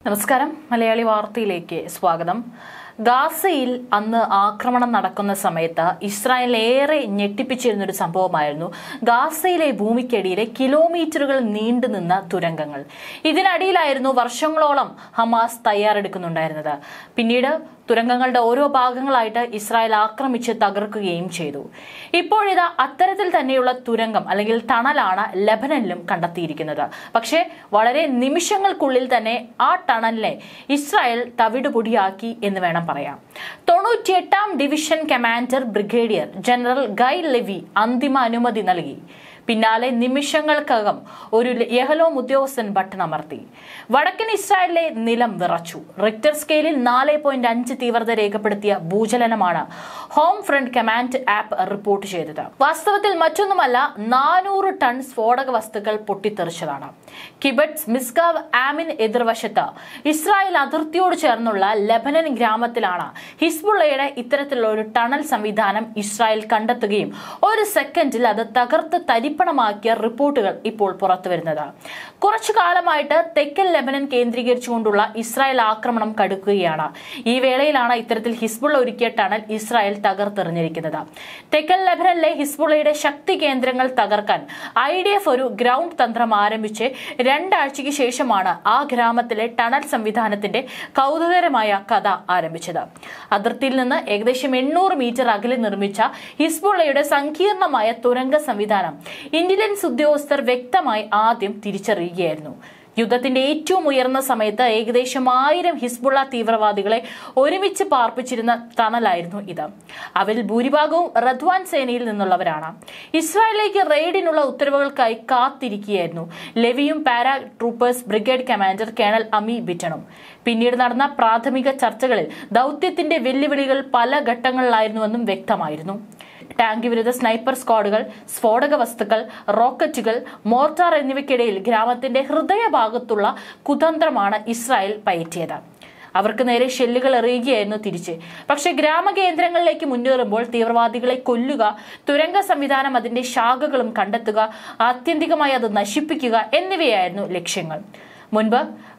നമസ്കാരം മലയാളി വാർത്തയിലേക്ക് സ്വാഗതം ഗാസയിൽ അന്ന് ആക്രമണം നടക്കുന്ന സമയത്ത് ഇസ്രായേൽ ഏറെ ഞെട്ടിപ്പിച്ചിരുന്ന ഒരു സംഭവമായിരുന്നു ഗാസയിലെ ഭൂമിക്കടിയിലെ കിലോമീറ്ററുകൾ നീണ്ടുനിന്ന തുരങ്കങ്ങൾ ഇതിനടിയിലായിരുന്നു വർഷങ്ങളോളം ഹമാസ് തയ്യാറെടുക്കുന്നുണ്ടായിരുന്നത് പിന്നീട് തുരങ്കങ്ങളുടെ ഓരോ ഭാഗങ്ങളായിട്ട് ഇസ്രായേൽ ആക്രമിച്ച് തകർക്കുകയും ചെയ്തു ഇപ്പോഴിതാ അത്തരത്തിൽ തന്നെയുള്ള തുരങ്കം അല്ലെങ്കിൽ ടണലാണ് ലബനനിലും കണ്ടെത്തിയിരിക്കുന്നത് പക്ഷേ വളരെ നിമിഷങ്ങൾക്കുള്ളിൽ തന്നെ ആ ടണലിനെ ഇസ്രായേൽ തവിടുപൊടിയാക്കി എന്ന് വേണം പറയാം തൊണ്ണൂറ്റിയെട്ടാം division commander brigadier general Guy Levy അന്തിമ അനുമതി നൽകി പിന്നാലെ നിമിഷങ്ങൾക്കകം ഒരു യഹലോം ഉദ്യോഗസ്ഥൻ ബട്ടൺ അമർത്തി വടക്കൻ ഇസ്രായേലിലെ നിലം വിറച്ചു റിക്ടർ സ്കെയിലിൽ നാല് പോയിന്റ് അഞ്ച് തീവ്രത രേഖപ്പെടുത്തിയ ഭൂചലനമാണ് home front command app report ചെയ്തത് വാസ്തവത്തിൽ മറ്റൊന്നുമല്ല നാനൂറ് ടൺ സ്ഫോടക വസ്തുക്കൾ പൊട്ടിത്തെറിച്ചതാണ് കിബറ്റ്സ് മിസ്കാവ് ആമിൻ എതിർവശത്ത് ഇസ്രായേൽ അതിർത്തിയോട് ചേർന്നുള്ള ലബനൻ ഗ്രാമത്തിലാണ് ഹിസ്ബുള്ളയുടെ ഇത്തരത്തിലുള്ള ഒരു ടണൽ സംവിധാനം ഇസ്രായേൽ കണ്ടെത്തുകയും ഒരു സെക്കൻഡിൽ അത് തകർത്ത് തരിപ്പണമാക്കിയ റിപ്പോർട്ടുകൾ ഇപ്പോൾ പുറത്തുവരുന്നത് കുറച്ചു കാലമായിട്ട് തെക്കൻ ലെബനൻ കേന്ദ്രീകരിച്ചുകൊണ്ടുള്ള ഇസ്രായേൽ ആക്രമണം കടുക്കുകയാണ് ഈ വേളയിലാണ് ഇത്തരത്തിൽ ഹിസ്ബുള്ള ഒരുക്കിയ ടണൽ ഇസ്രായേൽ തകർത്തെറിഞ്ഞിരിക്കുന്നത് തെക്കൻ ലെബനനിലെ ഹിസ്ബുള്ളയുടെ ശക്തി കേന്ദ്രങ്ങൾ തകർക്കാൻ ഐ ഡി എഫ് ഒരു ഗ്രൗണ്ട് തന്ത്രം ആരംഭിച്ച് രണ്ടാഴ്ചയ്ക്ക് ശേഷമാണ് ആ ഗ്രാമത്തിലെ ടണൽ സംവിധാനത്തിന്റെ കൗതുകരമായ കഥ ആരംഭിച്ചത് അതിർത്തിയിൽ നിന്ന് ഏകദേശം എണ്ണൂറ് മീറ്റർ അകലെ നിർമ്മിച്ച ഹിസ്ബുള്ളയുടെ സങ്കീർണമായ തുരങ്ക സംവിധാനം ഇന്റലിജൻസ് ഉദ്യോഗസ്ഥർ വ്യക്തമായി ആദ്യം തിരിച്ചറിയുകയായിരുന്നു യുദ്ധത്തിന്റെ ഏറ്റവും ഉയർന്ന സമയത്ത് ഏകദേശം ആയിരം ഹിസ്ബുള്ള തീവ്രവാദികളെ ഒരുമിച്ച് പാർപ്പിച്ചിരുന്ന ടണലായിരുന്നു ഇത് അവരിൽ ഭൂരിഭാഗവും റദ്വാൻ സേനയിൽ നിന്നുള്ളവരാണ് ഇസ്രായേലിലേക്ക് റെയ്ഡിനുള്ള ഉത്തരവുകൾക്കായി കാത്തിരിക്കുകയായിരുന്നു ലെവിയും paratroopers brigade commander colonel Ami ബിറ്റണും പിന്നീട് നടന്ന പ്രാഥമിക ചർച്ചകളിൽ ദൌത്യത്തിന്റെ വെല്ലുവിളികൾ പല ഘട്ടങ്ങളിലായിരുന്നുവെന്നും വ്യക്തമായിരുന്നു ടാങ്ക് വിരുദ്ധ സ്നൈപ്പർ സ്ക്വാഡുകൾ സ്ഫോടക വസ്തുക്കൾ റോക്കറ്റുകൾ മോർട്ടാർ എന്നിവയ്ക്കിടയിൽ ഗ്രാമത്തിന്റെ ഹൃദയഭാഗത്തുള്ള കുതന്ത്രമാണ് ഇസ്രായേൽ പയറ്റിയത് അവർക്ക് നേരെ ഷെല്ലുകൾ എറിയുകയായിരുന്നു തിരിച്ച് പക്ഷെ ഗ്രാമകേന്ദ്രങ്ങളിലേക്ക് മുന്നേറുമ്പോൾ തീവ്രവാദികളെ കൊല്ലുക തുരങ്ക സംവിധാനം അതിന്റെ ശാഖകളും കണ്ടെത്തുക ആത്യന്തികമായി അത് നശിപ്പിക്കുക എന്നിവയായിരുന്നു ലക്ഷ്യങ്ങൾ മുൻപ്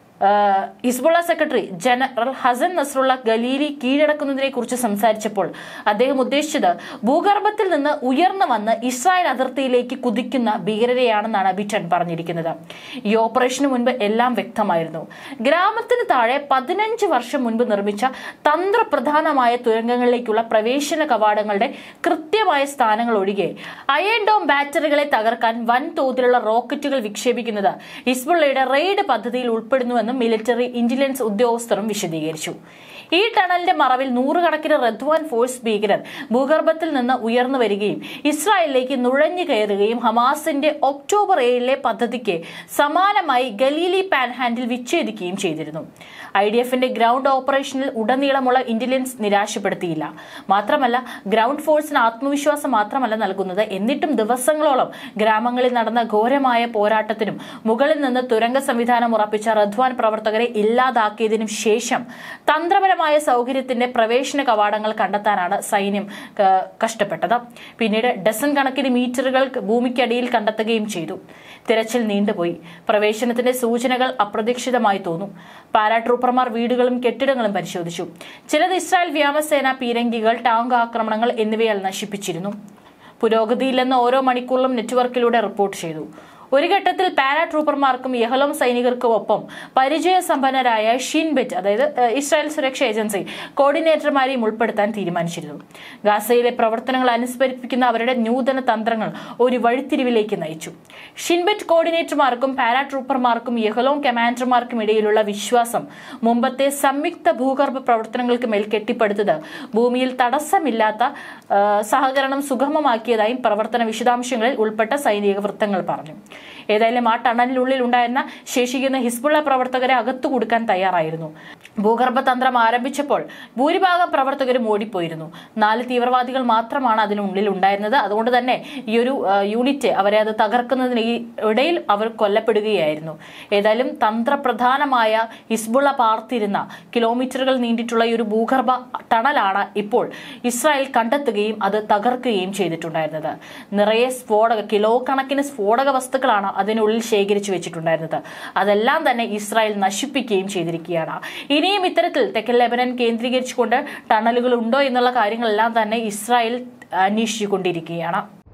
Hezbollah secretary general Hassan Nasrallah Galilee കീഴടക്കുന്നതിനെ കുറിച്ച് സംസാരിച്ചപ്പോൾ അദ്ദേഹം ഉദ്ദേശിച്ചത് ഭൂഗർഭത്തിൽ നിന്ന് ഉയർന്നു വന്ന് ഇസ്രായേൽ അതിർത്തിയിലേക്ക് കുതിക്കുന്ന ഭീകരരെയാണെന്നാണ് ബിറ്റൺ പറഞ്ഞിരിക്കുന്നത് ഈ ഓപ്പറേഷന് മുൻപ് എല്ലാം വ്യക്തമായിരുന്നു ഗ്രാമത്തിന് താഴെ പതിനഞ്ച് വർഷം മുൻപ് നിർമ്മിച്ച തന്ത്രപ്രധാനമായ തുരങ്കങ്ങളിലേക്കുള്ള പ്രവേശന കവാടങ്ങളുടെ കൃത്യമായ സ്ഥാനങ്ങൾ ഒഴികെ അയൺ ഡോം ബാറ്ററികളെ തകർക്കാൻ വൻതോതിലുള്ള റോക്കറ്റുകൾ വിക്ഷേപിക്കുന്നത് ഹിസ്ബുള്ളയുടെ റെയ്ഡ് പദ്ധതിയിൽ ഉൾപ്പെടുന്നുവെന്നും മിലിറ്ററി ഇന്റലിജൻസ് ഉദ്യോഗസ്ഥരും വിശദീകരിച്ചു ഈ ടണലിന്റെ മറവിൽ നൂറുകണക്കിന് റദ്വാൻ ഫോഴ്സ് ഭീകരർ ഭൂഗർഭത്തിൽ നിന്ന് ഉയർന്നു വരികയും ഇസ്രായേലിലേക്ക് നുഴഞ്ഞു കയറുകയും ഹമാസിന്റെ ഒക്ടോബർ ഏഴിലെ പദ്ധതിക്ക് സമാനമായി ഗലീലി പാൻഹാൻഡിൽ വിച്ഛേദിക്കുകയും ചെയ്തിരുന്നു ഐ ഡി എഫിന്റെ ഗ്രൗണ്ട് ഓപ്പറേഷനിൽ ഉടനീളമുള്ള ഇന്റലിജൻസ് നിരാശപ്പെടുത്തിയില്ല മാത്രമല്ല ഗ്രൗണ്ട് ഫോഴ്സിന് ആത്മവിശ്വാസം മാത്രമല്ല നൽകുന്നത് എന്നിട്ടും ദിവസങ്ങളോളം ഗ്രാമങ്ങളിൽ നടന്ന ഘോരമായ പോരാട്ടത്തിനും മുകളിൽ നിന്ന് തുരങ്ക സംവിധാനം ഉറപ്പിച്ച റദ്വാൻ പ്രവർത്തകരെ ഇല്ലാതാക്കിയതിനും ശേഷം തന്ത്രപരമായ സൗകര്യത്തിന്റെ പ്രവേശന കവാടങ്ങൾ കണ്ടെത്താനാണ് സൈന്യം ക- കഷ്ടപ്പെട്ടത് പിന്നീട് ഡസൻ കണക്കിന് മീറ്ററുകൾ ഭൂമിക്കടിയിൽ കണ്ടെത്തുകയും ചെയ്തു തിരച്ചിൽ നീണ്ടുപോയി പ്രവേശനത്തിന്റെ സൂചനകൾ അപ്രതീക്ഷിതമായി തോന്നും പാരാട്രൂപ്പർമാർ വീടുകളും കെട്ടിടങ്ങളും പരിശോധിച്ചു ചിലത് ഇസ്രായേൽ വ്യോമസേന പീരങ്കികൾ ടാങ്ക് ആക്രമണങ്ങൾ എന്നിവയാൽ നശിപ്പിച്ചിരുന്നു പുരോഗതിയില്ലെന്ന് ഓരോ മണിക്കൂറിലും നെറ്റ്വർക്കിലൂടെ റിപ്പോർട്ട് ചെയ്തു ഒരു ഘട്ടത്തിൽ പാരാട്രൂപ്പർമാർക്കും യഹലോം സൈനികർക്കും ഒപ്പം പരിചയസമ്പന്നരായ ഷിൻബെറ്റ് അതായത് ഏഹ്, ഇസ്രായേൽ സുരക്ഷാ ഏജൻസി കോർഡിനേറ്റർമാരെയും ഉൾപ്പെടുത്താൻ തീരുമാനിച്ചിരുന്നു ഗാസയിലെ പ്രവർത്തനങ്ങൾ അനുസ്മരിപ്പിക്കുന്ന അവരുടെ നൂതന തന്ത്രങ്ങൾ ഒരു വഴിത്തിരിവിലേക്ക് നയിച്ചു ഷിൻബെറ്റ് കോർഡിനേറ്റർമാർക്കും പാരാട്രൂപ്പർമാർക്കും യഹലോം കമാൻഡർമാർക്കും ഇടയിലുള്ള വിശ്വാസം മുമ്പത്തെ സംയുക്ത ഭൂഗർഭ പ്രവർത്തനങ്ങൾക്ക് മേൽ കെട്ടിപ്പടുത്തത് ഭൂമിയിൽ തടസ്സമില്ലാത്ത ആ, സഹകരണം സുഗമമാക്കിയതായും പ്രവർത്തന വിശദാംശങ്ങളിൽ ഉൾപ്പെട്ട സൈനിക വൃത്തങ്ങൾ പറഞ്ഞു ഏതായാലും ആ ടണലിനുള്ളിൽ ഉണ്ടായിരുന്ന ശേഷിക്കുന്ന ഹിസ്ബുള്ള പ്രവർത്തകരെ അകത്തു കൊടുക്കാൻ തയ്യാറായിരുന്നു ഭൂഗർഭതന്ത്രം ആരംഭിച്ചപ്പോൾ ഭൂരിഭാഗം പ്രവർത്തകരും ഓടിപ്പോയിരുന്നു നാല് തീവ്രവാദികൾ മാത്രമാണ് അതിനുള്ളിൽ ഉണ്ടായിരുന്നത് അതുകൊണ്ട് തന്നെ ഈ ഒരു ആ, യൂണിറ്റ് അവരെ അത് തകർക്കുന്നതിന് ഈ ഇടയിൽ അവർ കൊല്ലപ്പെടുകയായിരുന്നു ഏതായാലും തന്ത്രപ്രധാനമായ ഹിസ്ബുള്ള പാർത്തിരുന്ന കിലോമീറ്ററുകൾ നീണ്ടിട്ടുള്ള ഈ ഒരു ഭൂഗർഭ ടണലാണ് ഇപ്പോൾ ഇസ്രായേൽ കണ്ടെത്തുകയും അത് തകർക്കുകയും ചെയ്തിട്ടുണ്ടായിരുന്നത് നിറയെ സ്ഫോടക കിലോ കണക്കിന് സ്ഫോടക വസ്തുക്കളാണ് അതിനുള്ളിൽ ശേഖരിച്ചു വെച്ചിട്ടുണ്ടായിരുന്നത് അതെല്ലാം തന്നെ ഇസ്രായേൽ നശിപ്പിക്കുകയും ചെയ്തിരിക്കുകയാണ് ഇനിയും ഇത്തരത്തിൽ തെക്കൻ ലെബനൻ കേന്ദ്രീകരിച്ചുകൊണ്ട് ടണലുകൾ ഉണ്ടോ എന്നുള്ള കാര്യങ്ങളെല്ലാം തന്നെ ഇസ്രായേൽ അന്വേഷിച്ചുകൊണ്ടിരിക്കുകയാണ്